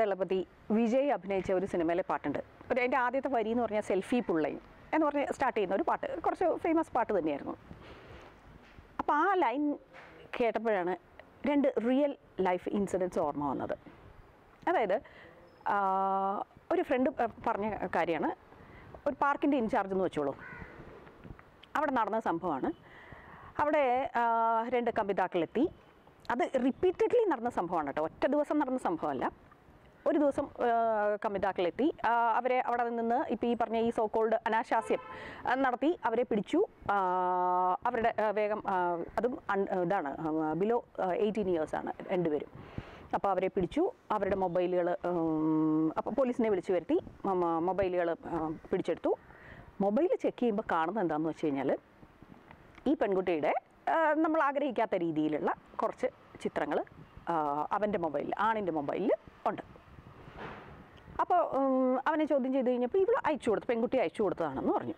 ദളപതി വിജയ് അഭിനയിച്ച ഒരു സിനിമയിലെ പാട്ടുണ്ട് ഒരു അതിൻ്റെ ആദ്യത്തെ വരി എന്ന് പറഞ്ഞാൽ സെൽഫി പുള്ളൈൻ എന്ന് പറഞ്ഞ് സ്റ്റാർട്ട് ചെയ്യുന്ന ഒരു പാട്ട് കുറച്ച് ഫേമസ് പാട്ട് തന്നെയായിരുന്നു അപ്പോൾ ആ ലൈൻ കേട്ടപ്പോഴാണ് രണ്ട് റിയൽ ലൈഫ് ഇൻസിഡൻസ് ഓർമ്മ വന്നത് അതായത് ആ, ഒരു ഫ്രണ്ട് പറഞ്ഞ കാര്യമാണ് ഒരു പാർക്കിൻ്റെ ഇൻചാർജ് എന്ന് വെച്ചോളൂ അവിടെ നടന്ന സംഭവമാണ് അവിടെ ആ, രണ്ട് കമ്പിതാക്കളെത്തി അത് റിപ്പീറ്റഡ്ലി നടന്ന സംഭവമാണ് കേട്ടോ ഒറ്റ ദിവസം നടന്ന സംഭവമല്ല ഒരു ദിവസം കമ്പിതാക്കളെത്തി ആ, അവരെ അവിടെ നിന്ന് ഇപ്പോൾ ഈ പറഞ്ഞ ഈ സോക്കോൾഡ് അനാശാസ്യം ആ, നടത്തി അവരെ പിടിച്ചു ആ, അവരുടെ ആ, വേഗം ആ, അതും അൺ- ഇതാണ് ബിലോ എയ്റ്റീൻ ഇയേഴ്സാണ് രണ്ടുപേരും അപ്പോൾ അവരെ പിടിച്ചു അവരുടെ മൊബൈലുകൾ അപ്പോൾ പോലീസിനെ വിളിച്ചു വരുത്തി മൊബൈലുകൾ പിടിച്ചെടുത്തു മൊബൈൽ ചെക്ക് ചെയ്യുമ്പോൾ കാണുന്നത് എന്താണെന്ന് വെച്ച് കഴിഞ്ഞാൽ ഈ പെൺകുട്ടിയുടെ ആ, നമ്മൾ ആഗ്രഹിക്കാത്ത രീതിയിലുള്ള കുറച്ച് ചിത്രങ്ങൾ അവൻ്റെ മൊബൈലിൽ ആണിൻ്റെ മൊബൈലിൽ ഉണ്ട് അപ്പോൾ ഉം, അവനെ ചോദ്യം ചെയ്ത് കഴിഞ്ഞപ്പോൾ ഇവൾ അയച്ചു കൊടുത്തു പെൺകുട്ടി അയച്ചു കൊടുത്തതാണെന്ന് പറഞ്ഞു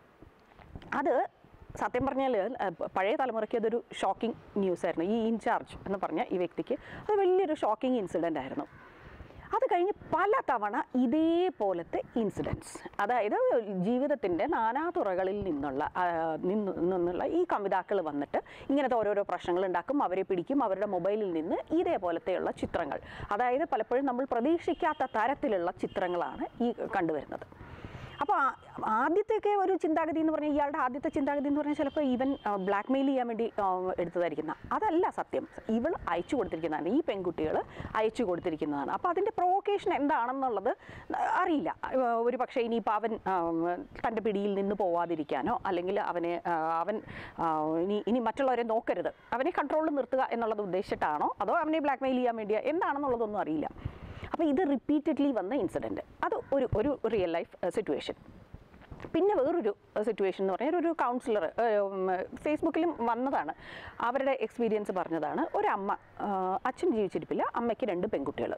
അത് സത്യം പറഞ്ഞാൽ അഹ് പഴയ തലമുറയ്ക്ക് അതൊരു ഷോക്കിംഗ് ന്യൂസായിരുന്നു ഈ ഇൻചാർജ് എന്ന് പറഞ്ഞ ഈ വ്യക്തിക്ക് അത് വലിയൊരു ഷോക്കിംഗ് ഇൻസിഡൻ്റ് ആയിരുന്നു അത് കഴിഞ്ഞ് പല തവണ ഇതേപോലത്തെ ഇൻസിഡൻസ് അതായത് ജീവിതത്തിൻ്റെ നാനാതുറകളിൽ നിന്നുള്ള ആ, നിന്ന് നിന്നുള്ള ഈ കവിതാക്കൾ വന്നിട്ട് ഇങ്ങനത്തെ ഓരോരോ പ്രശ്നങ്ങൾ ഉണ്ടാക്കും അവരെ പിടിക്കും അവരുടെ മൊബൈലിൽ നിന്ന് ഇതേപോലത്തെയുള്ള ചിത്രങ്ങൾ അതായത് പലപ്പോഴും നമ്മൾ പ്രതീക്ഷിക്കാത്ത തരത്തിലുള്ള ചിത്രങ്ങളാണ് ഈ കണ്ടുവരുന്നത് അപ്പോൾ ആദ്യത്തെയൊക്കെ ഒരു ചിന്താഗതി എന്ന് പറഞ്ഞാൽ ഇയാളുടെ ആദ്യത്തെ ചിന്താഗതി എന്ന് പറഞ്ഞാൽ ചിലപ്പോൾ ഈവൻ ബ്ലാക്ക് മെയിൽ ചെയ്യാൻ വേണ്ടി ആ, എടുത്തതായിരിക്കുന്ന അതല്ല സത്യം ഇവൾ അയച്ചു കൊടുത്തിരിക്കുന്നതാണ് ഈ പെൺകുട്ടികൾ അയച്ചു കൊടുത്തിരിക്കുന്നതാണ് അപ്പോൾ അതിൻ്റെ പ്രൊവോക്കേഷൻ എന്താണെന്നുള്ളത് അറിയില്ല ആ, ഒരു പക്ഷേ ഇനിയിപ്പോൾ അവൻ ആ, തൻ്റെ പിടിയിൽ നിന്ന് പോവാതിരിക്കാനോ അല്ലെങ്കിൽ അവനെ ആ, അവൻ ആ, ഇനി ഇനി മറ്റുള്ളവരെ നോക്കരുത് അവനെ കൺട്രോളിൽ നിർത്തുക എന്നുള്ളത് ഉദ്ദേശിച്ചിട്ടാണോ അതോ അവനെ ബ്ലാക്ക് മെയിൽ ചെയ്യാൻ വേണ്ടിയോ എന്താണെന്നുള്ളതൊന്നും അറിയില്ല അപ്പോൾ ഇത് റിപ്പീറ്റഡ്ലി വന്ന ഇൻസിഡൻറ്റ് അത് ഒരു ഒരു റിയൽ ലൈഫ് സിറ്റുവേഷൻ പിന്നെ വേറൊരു സിറ്റുവേഷൻ എന്ന് പറഞ്ഞാൽ ഒരു കൗൺസിലർ ഫേസ്ബുക്കിലും വന്നതാണ് അവരുടെ എക്സ്പീരിയൻസ് പറഞ്ഞതാണ് ഒരമ്മ ആ, അച്ഛൻ ജീവിച്ചിരിപ്പില്ല അമ്മയ്ക്ക് രണ്ട് പെൺകുട്ടികൾ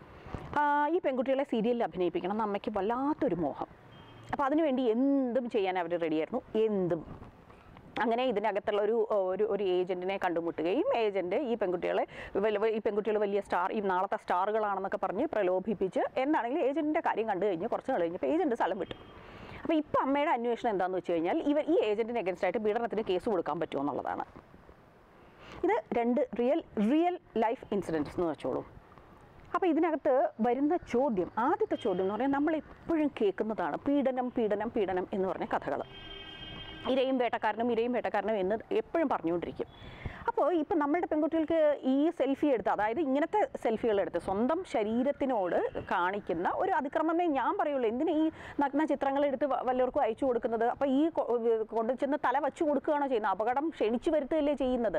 ഈ പെൺകുട്ടികളെ സീരിയലിൽ അഭിനയിപ്പിക്കണം എന്ന് അമ്മയ്ക്ക് വല്ലാത്തൊരു മോഹം അപ്പോൾ അതിനുവേണ്ടി എന്തും ചെയ്യാൻ അവർ റെഡിയായിരുന്നു എന്തും അങ്ങനെ ഇതിനകത്തുള്ള ഒരു ഒരു ഒരു ഏജൻറ്റിനെ കണ്ടുമുട്ടുകയും ഏജൻറ്റ് ഈ പെൺകുട്ടികളെ വല- ഈ പെൺകുട്ടികൾ വലിയ സ്റ്റാർ ഈ നാളത്തെ സ്റ്റാറുകളാണെന്നൊക്കെ പറഞ്ഞ് പ്രലോഭിപ്പിച്ച് എന്താണെങ്കിൽ ഏജൻറ്റിൻ്റെ കാര്യം കണ്ടു കഴിഞ്ഞ് കുറച്ച് നാൾ കഴിഞ്ഞപ്പോൾ ഏജൻറ്റ് സ്ഥലം വിട്ടു അപ്പോൾ ഇപ്പോൾ അമ്മയുടെ അന്വേഷണം എന്താണെന്ന് വെച്ച് കഴിഞ്ഞാൽ ഇവർ ഈ ഏജൻറ്റിന് against ആയിട്ട് പീഡനത്തിന് കേസ് കൊടുക്കാൻ പറ്റുമോ എന്നുള്ളതാണ് ഇത് രണ്ട് റിയൽ റിയൽ ലൈഫ് ഇൻസിഡൻറ്റ്സ് എന്ന് വെച്ചോളൂ അപ്പോൾ ഇതിനകത്ത് വരുന്ന ചോദ്യം ആദ്യത്തെ ചോദ്യം എന്ന് പറഞ്ഞാൽ നമ്മൾ എപ്പോഴും കേൾക്കുന്നതാണ് പീഡനം പീഡനം പീഡനം എന്ന് പറഞ്ഞ കഥകൾ ഇരയും വേട്ടക്കാരനും ഇരയും വേട്ടക്കാരനും എന്ന് എപ്പോഴും പറഞ്ഞുകൊണ്ടിരിക്കും അപ്പോൾ ഇപ്പം നമ്മളുടെ പെൺകുട്ടികൾക്ക് ഈ സെൽഫി എടുത്ത് അതായത് ഇങ്ങനത്തെ സെൽഫികൾ എടുത്ത് സ്വന്തം ശരീരത്തിനോട് കാണിക്കുന്ന ഒരു അതിക്രമമേ ഞാൻ പറയുള്ളൂ എന്തിനാ ഈ നഗ്ന ചിത്രങ്ങൾ എടുത്ത് വ- വല്ലവർക്കും അയച്ചു കൊടുക്കുന്നത് അപ്പോൾ ഈ കൊ- കൊണ്ടു ചെന്ന് തല വച്ചു കൊടുക്കുകയാണോ ചെയ്യുന്നത് അപകടം ക്ഷണിച്ചു വരുത്തുകയല്ലേ ചെയ്യുന്നത്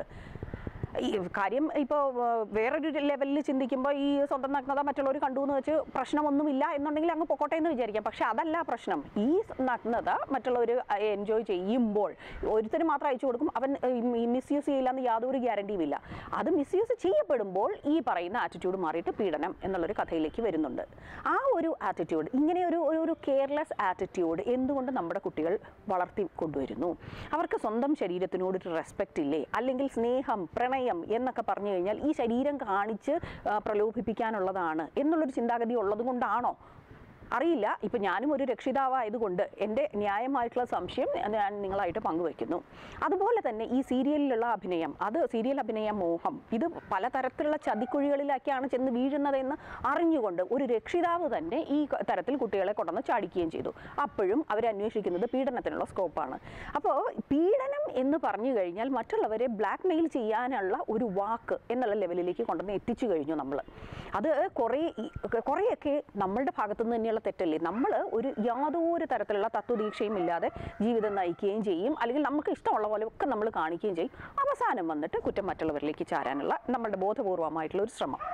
ഈ കാര്യം ഇപ്പോൾ വേറൊരു ലെവലിൽ ചിന്തിക്കുമ്പോൾ ഈ സ്വന്തം നഗ്നത മറ്റുള്ളവർ കണ്ടു എന്ന് വെച്ച് പ്രശ്നമൊന്നുമില്ല എന്നുണ്ടെങ്കിൽ അങ്ങ് പൊക്കോട്ടെ എന്ന് വിചാരിക്കാം പക്ഷെ അതല്ല പ്രശ്നം ഈ നഗ്നത മറ്റുള്ളവർ എൻജോയ് ചെയ്യുമ്പോൾ ഒരുത്തരും മാത്രം അയച്ചു കൊടുക്കും അവൻ മിസ്യൂസ് ചെയ്യില്ല എന്ന് യാതൊരു ഗ്യാരണ്ടിയും ഇല്ല അത് മിസ്യൂസ് ചെയ്യപ്പെടുമ്പോൾ ഈ പറയുന്ന ആറ്റിറ്റ്യൂഡ് മാറിയിട്ട് പീഡനം എന്നുള്ളൊരു കഥയിലേക്ക് വരുന്നുണ്ട് ആ ഒരു ആറ്റിറ്റ്യൂഡ് ഇങ്ങനെ ഒരു ഒരു- ഒരു കെയർലെസ് ആറ്റിറ്റ്യൂഡ് എന്തുകൊണ്ട് നമ്മുടെ കുട്ടികൾ വളർത്തി കൊണ്ടുവരുന്നു അവർക്ക് സ്വന്തം ശരീരത്തിനോട് ഒരു റെസ്പെക്റ്റ് ഇല്ലേ അല്ലെങ്കിൽ സ്നേഹം പ്രണയം എന്നൊക്കെ പറഞ്ഞു കഴിഞ്ഞാൽ ഈ ശരീരം കാണിച്ച് ആ, പ്രലോഭിപ്പിക്കാനുള്ളതാണ് എന്നുള്ളൊരു ചിന്താഗതി ഉള്ളത് കൊണ്ടാണോ അറിയില്ല ഇപ്പം ഞാനും ഒരു രക്ഷിതാവായതുകൊണ്ട് എൻ്റെ ന്യായമായിട്ടുള്ള സംശയം ഞാൻ നിങ്ങളായിട്ട് പങ്കുവയ്ക്കുന്നു അതുപോലെ തന്നെ ഈ സീരിയലിലുള്ള അഭിനയം അത് സീരിയൽ അഭിനയ മോഹം ഇത് പലതരത്തിലുള്ള ചതിക്കുഴികളിലേക്കാണ് ചെന്ന് വീഴുന്നതെന്ന് അറിഞ്ഞുകൊണ്ട് ഒരു രക്ഷിതാവ് തന്നെ ഈ തരത്തിൽ കുട്ടികളെ കൊണ്ടുവന്ന് ചാടിക്കുകയും ചെയ്തു അപ്പോഴും അവരന്വേഷിക്കുന്നത് പീഡനത്തിനുള്ള സ്കോപ്പാണ് അപ്പോൾ പീഡനം എന്ന് പറഞ്ഞു കഴിഞ്ഞാൽ മറ്റുള്ളവരെ ബ്ലാക്ക് മെയിൽ ചെയ്യാനുള്ള ഒരു വാക്ക് എന്നുള്ള ലെവലിലേക്ക് കൊണ്ടുവന്ന് എത്തിച്ചു കഴിഞ്ഞു നമ്മൾ അത് കുറേ ഈ- കുറേയൊക്കെ നമ്മളുടെ ഭാഗത്തു നിന്ന് തന്നെയുള്ള തെറ്റല്ലേ നമ്മൾ ഒരു യാതൊരു തരത്തിലുള്ള തത്വദീക്ഷയും ഇല്ലാതെ ജീവിതം നയിക്കുകയും ചെയ്യും അല്ലെങ്കിൽ നമുക്ക് ഇഷ്ടമുള്ള പോലെ ഒക്കെ നമ്മൾ കാണിക്കുകയും ചെയ്യും അവസാനം വന്നിട്ട് കുറ്റം മറ്റുള്ളവരിലേക്ക് ചാരാനുള്ള നമ്മളുടെ ബോധപൂർവമായിട്ടുള്ള ഒരു ശ്രമം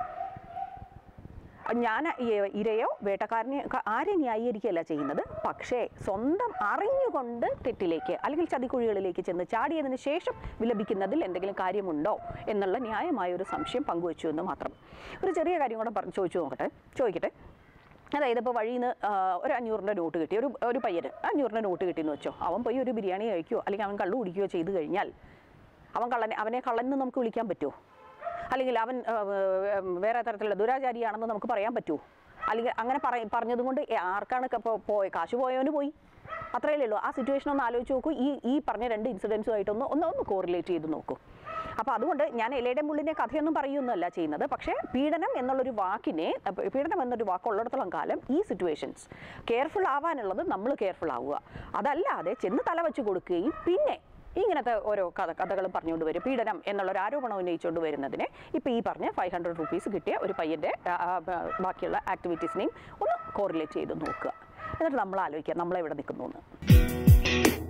ഞാൻ ഈ- ഇരയോ വേട്ടക്കാരനെ ഒക്കെ ആരെ ന്യായീകരിക്കുകയല്ല ചെയ്യുന്നത് പക്ഷേ സ്വന്തം അറിഞ്ഞുകൊണ്ട് തെറ്റിലേക്ക് അല്ലെങ്കിൽ ചതിക്കുഴികളിലേക്ക് ചെന്ന് ചാടിയതിന് ശേഷം വിലപിക്കുന്നതിൽ എന്തെങ്കിലും കാര്യമുണ്ടോ എന്നുള്ള ന്യായമായ ഒരു സംശയം പങ്കുവച്ചു എന്ന് മാത്രം ഒരു ചെറിയ കാര്യം കൂടെ പറഞ്ഞു ചോദിച്ചു നോക്കട്ടെ ചോദിക്കട്ടെ അതായത് ഇപ്പോൾ വഴിയിൽ നിന്ന് ഒരു അഞ്ഞൂറിൻ്റെ നോട്ട് കിട്ടി ഒരു ഒരു പയ്യന് അഞ്ഞൂറിൻ്റെ നോട്ട് കിട്ടിയെന്ന് വെച്ചോ അവൻ പോയി ഒരു ബിരിയാണി കഴിക്കുകയോ അല്ലെങ്കിൽ അവൻ കള്ളു കുടിക്കുകയോ ചെയ്തു കഴിഞ്ഞാൽ അവൻ കള്ളനെ അവനെ കള്ളനെന്ന് നമുക്ക് വിളിക്കാൻ പറ്റുമോ അല്ലെങ്കിൽ അവൻ ആ, ആ, വേറെ തരത്തിലുള്ള ദുരാചാരിയാണെന്ന് നമുക്ക് പറയാൻ പറ്റുമോ അല്ലെങ്കിൽ അങ്ങനെ പറ പറഞ്ഞതും കൊണ്ട് ഏ- ആർക്കാണ് ഇപ്പോൾ പോയ കാശ് പോയവന് പോയി അത്രയല്ലേ ഉള്ളൂ ആ സിറ്റുവേഷൻ ഒന്ന് ആലോചിച്ച് നോക്കൂ ഈ ഈ പറഞ്ഞ രണ്ട് ഇൻസിഡൻസുമായിട്ടൊന്ന് ഒന്ന് ഒന്ന് കോറിലേറ്റ് ചെയ്ത് നോക്കൂ അപ്പോൾ അതുകൊണ്ട് ഞാൻ എലയുടെ മുള്ളിനെ കഥയൊന്നും പറയുന്നല്ല ചെയ്യുന്നത് പക്ഷേ പീഡനം എന്നുള്ളൊരു വാക്കിനെ അപ്പൊ പീഡനം എന്നൊരു വാക്കുള്ളിടത്തോളം കാലം ഈ സിറ്റുവേഷൻസ് കെയർഫുൾ ആവാനുള്ളത് നമ്മൾ കെയർഫുൾ ആവുക അതല്ലാതെ ചെന്ന് തല വെച്ച് കൊടുക്കുകയും പിന്നെ ഇങ്ങനത്തെ ഓരോ കഥ കഥകളും പറഞ്ഞുകൊണ്ട് വരും പീഡനം എന്നുള്ള ഒരു ആരോപണം ഉന്നയിച്ചുകൊണ്ട് വരുന്നതിനെ ഇപ്പോൾ ഈ പറഞ്ഞ ഫൈവ് ഹൺഡ്രഡ് റുപ്പീസ് കിട്ടിയ ഒരു പയ്യൻ്റെ ആ, ആ, ബാക്കിയുള്ള ആക്ടിവിറ്റീസിനെയും ഒന്ന് കോറിലേറ്റ് ചെയ്ത് നോക്കുക എന്നിട്ട് നമ്മൾ ആലോചിക്കുക നമ്മളെവിടെ നിൽക്കുന്നു എന്ന്